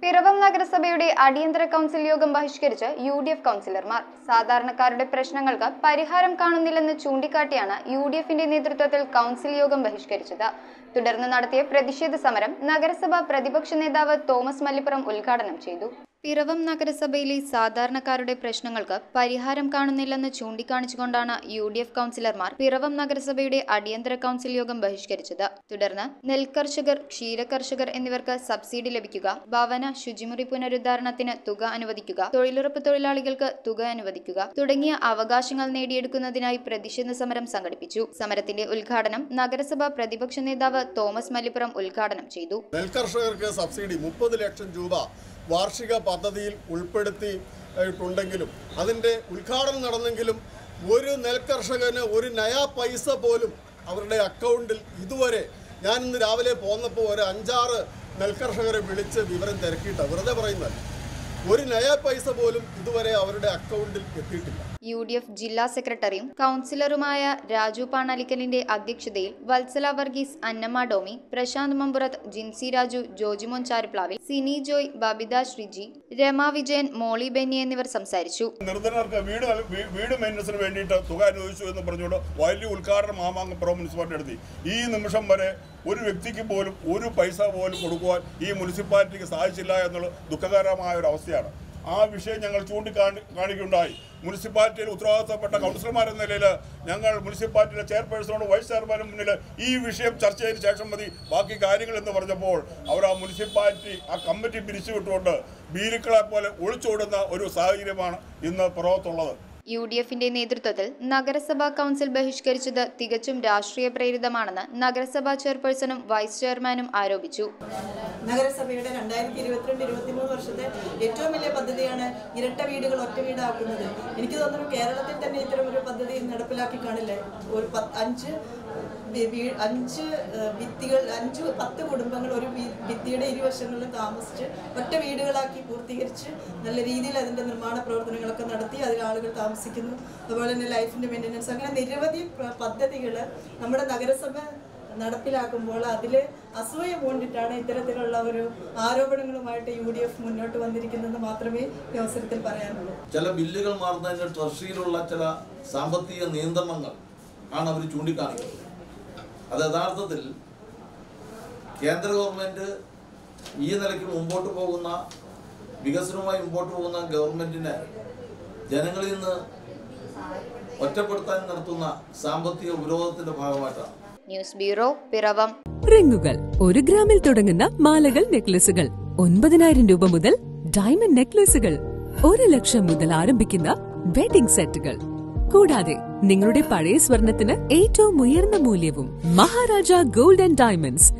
പിറവം നഗരസഭയുടെ അടിയന്തര കൗൺസിൽ യോഗം ബഹിഷ്കരിച്ച് യു ഡി എഫ് കൗൺസിലർമാർ സാധാരണക്കാരുടെ പ്രശ്നങ്ങൾക്ക് പരിഹാരം കാണുന്നില്ലെന്ന് ചൂണ്ടിക്കാട്ടിയാണ് യു ഡി എഫിന്റെ നേതൃത്വത്തിൽ കൗൺസിൽ യോഗം ബഹിഷ്കരിച്ചത് തുടർന്ന് നടത്തിയ പ്രതിഷേധ സമരം നഗരസഭ പ്രതിപക്ഷ നേതാവ് തോമസ് മല്ലിപ്പുറം ഉദ്ഘാടനം ചെയ്തു പിറവം നഗരസഭയിലെ സാധാരണക്കാരുടെ പ്രശ്നങ്ങൾക്ക് പരിഹാരം കാണുന്നില്ലെന്ന് ചൂണ്ടിക്കാണിച്ചുകൊണ്ടാണ് യു ഡി എഫ് കൗൺസിലർമാർ പിറവം നഗരസഭയുടെ അടിയന്തര കൗൺസിൽ യോഗം ബഹിഷ്കരിച്ചത് തുടർന്ന് നെൽകർഷകർ ക്ഷീരകർഷകർ എന്നിവർക്ക് സബ്സിഡി ലഭിക്കുക ഭവന ശുചിമുറി പുനരുദ്ധാരണത്തിന് തുക അനുവദിക്കുക തൊഴിലുറപ്പ് തൊഴിലാളികൾക്ക് തുക അനുവദിക്കുക തുടങ്ങിയ അവകാശങ്ങൾ നേടിയെടുക്കുന്നതിനായി പ്രതിഷേധ സമരം സംഘടിപ്പിച്ചു സമരത്തിന്റെ ഉദ്ഘാടനം നഗരസഭ പ്രതിപക്ഷ നേതാവ് തോമസ് മല്ലിപ്പുറം ഉദ്ഘാടനം ചെയ്തു നെൽകർഷകർക്ക് സബ്സിഡി മുപ്പത് ലക്ഷം രൂപ വാർഷിക പദ്ധതിയിൽ ഉൾപ്പെടുത്തിയിട്ടുണ്ടെങ്കിലും അതിൻ്റെ ഉദ്ഘാടനം നടന്നെങ്കിലും ഒരു നെൽകർഷകന് ഒരു നയാ പൈസ പോലും അവരുടെ അക്കൗണ്ടിൽ ഇതുവരെ ഞാൻ ഇന്ന് രാവിലെ പോന്നപ്പോൾ ഒരു അഞ്ചാറ് നെൽകർഷകരെ വിളിച്ച് വിവരം തിരക്കിയിട്ട വെറുതെ പറയുന്നതല്ല ഒരു നയാ പൈസ പോലും ഇതുവരെ അവരുടെ അക്കൗണ്ടിൽ എത്തിയിട്ടില്ല യു ഡി എഫ് ജില്ലാ സെക്രട്ടറിയും കൗൺസിലറുമായ രാജു പാണാലിക്കലിന്റെ അധ്യക്ഷതയിൽ വത്സല വർഗീസ് അന്നമ്മ ഡോമി പ്രശാന്ത് മമ്പുറത്ത് ജിൻസി രാജു ജോജിമോൻ ചാരുപ്ലാവിൽ സിനി ജോയ് ബബിത ശ്രീജി രമ വിജയൻ മോളി ബെന്നി എന്നിവർ സംസാരിച്ചു നിർധനർക്ക് വീട് നൽ- വീ- വീട് മെയിൻ്റനൻസിന് വേണ്ടിയിട്ട് തുക അനുവദിച്ചു എന്ന് പറഞ്ഞുകൊണ്ട് വലിയ ഉദ്ഘാടനം മാമാങ്കം പ്രോ മുനിസിപ്പാലിറ്റി നടത്തി ഈ നിമിഷം വരെ ഒരു വ്യക്തിക്ക് പോലും ഒരു പൈസ പോലും കൊടുക്കുവാൻ ഈ മുനിസിപ്പാലിറ്റിക്ക് സാധിച്ചില്ല എന്നുള്ളത് ദുഃഖകരമായ ഒരു അവസ്ഥയാണ് ആ വിഷയം ഞങ്ങൾ ചൂണ്ടിക്കാണി കാണിക്കുകയുണ്ടായി മുനിസിപ്പാലിറ്റിയിൽ ഉത്തരവാദിത്തപ്പെട്ട കൗൺസിലർമാർ എന്ന നിലയിൽ ഞങ്ങൾ മുനിസിപ്പാലിറ്റിയിലെ ചെയർപേഴ്സണോട് വൈസ് ചെയർമാനും മുന്നിൽ ഈ വിഷയം ചർച്ച ചെയ്തതിനു ശേഷം മതി ബാക്കി കാര്യങ്ങൾ എന്ന് പറഞ്ഞപ്പോൾ അവർ ആ മുനിസിപ്പാലിറ്റി ആ കമ്മിറ്റി പിരിച്ചുവിട്ടുകൊണ്ട് ബീരുക്കളെ പോലെ ഒളിച്ചോടുന്ന ഒരു സാഹചര്യമാണ് ഇന്ന് പുറത്തുള്ളത് യു ഡി എഫിന്റെ നേതൃത്വത്തിൽ നഗരസഭാ കൗൺസിൽ ബഹിഷ്കരിച്ചത് തികച്ചും രാഷ്ട്രീയ പ്രേരിതമാണെന്ന് നഗരസഭാ ചെയർപേഴ്സണും വൈസ് ചെയർമാനും ആരോപിച്ചു നഗരസഭയുടെ രണ്ടായിരത്തി ഇരുപത്തിരണ്ട് ഇരുപത്തിമൂന്ന് വർഷത്തെ ഏറ്റവും വലിയ പദ്ധതിയാണ് ഇരട്ട വീടുകൾ ഒറ്റ വീടാക്കുന്നത് എനിക്ക് തോന്നുന്നു കേരളത്തിൽ തന്നെ ഇത്തരം ഒരു പദ്ധതി നടപ്പിലാക്കി കാണില്ലേ ഒരു പത്ത് അഞ്ച് വി- വീ- അഞ്ച് ഏഹ്, ഭിത്തികൾ അഞ്ച് പത്ത് കുടുംബങ്ങൾ ഒരു വി- ഭിത്തിയുടെ ഇരുവശങ്ങളിലും താമസിച്ച് ഒറ്റ വീടുകളാക്കി പൂർത്തീകരിച്ച് നല്ല രീതിയിൽ അതിൻ്റെ നിർമ്മാണ പ്രവർത്തനങ്ങളൊക്കെ നടത്തി അതിൽ ആളുകൾ താമസിക്കുന്നു അതുപോലെ തന്നെ ലൈഫിൻ്റെ മെയിൻ്റനൻസ് അങ്ങനെ നിരവധി പദ്ധതികൾ നമ്മുടെ നഗരസഭ നടപ്പിലാക്കുമ്പോൾ അതിൽ അസൂയ പൂണ്ടിട്ടാണ് ഇത്തരത്തിലുള്ള ഒരു ആരോപണങ്ങളുമായിട്ട് യു ഡി എഫ് മുന്നോട്ട് വന്നിരിക്കുന്നതെന്ന് മാത്രമേ ഈ അവസരത്തിൽ പറയാനുള്ളൂ ചില ബില്ലുകൾ മാറുന്നതിന് ട്രഷറിയിലുള്ള ചില സാമ്പത്തിക നിയന്ത്രണങ്ങൾ ആണ് അവർ ചൂണ്ടിക്കാണിക്കുന്നത് അത് യഥാർത്ഥത്തിൽ കേന്ദ്ര ഗവൺമെൻറ് ഈ നിലയ്ക്ക് മുമ്പോട്ട് പോകുന്ന വികസനവുമായി മുമ്പോട്ട് പോകുന്ന ഗവൺമെൻറ്റിനെ ജനങ്ങളിൽ നിന്ന് ഒറ്റപ്പെടുത്താൻ നടത്തുന്ന സാമ്പത്തിക ഉപരോധത്തിൻ്റെ ഭാഗമായിട്ടാണ് ന്യൂസ് ബ്യൂറോ പിറവം റിങ്ങുകൾ ഒരു ഗ്രാമിൽ തുടങ്ങുന്ന മാലകൾ നെക്ലസുകൾ ഒൻപതിനായിരം രൂപ മുതൽ ഡയമണ്ട് നെക്ലസുകൾ ഒരു ലക്ഷം മുതൽ ആരംഭിക്കുന്ന വെഡിംഗ് സെറ്റുകൾ കൂടാതെ നിങ്ങളുടെ പഴയ സ്വർണത്തിന് ഏറ്റവും ഉയർന്ന മൂല്യവും മഹാരാജ ഗോൾഡ് ആൻഡ് ഡയമണ്ട്സ്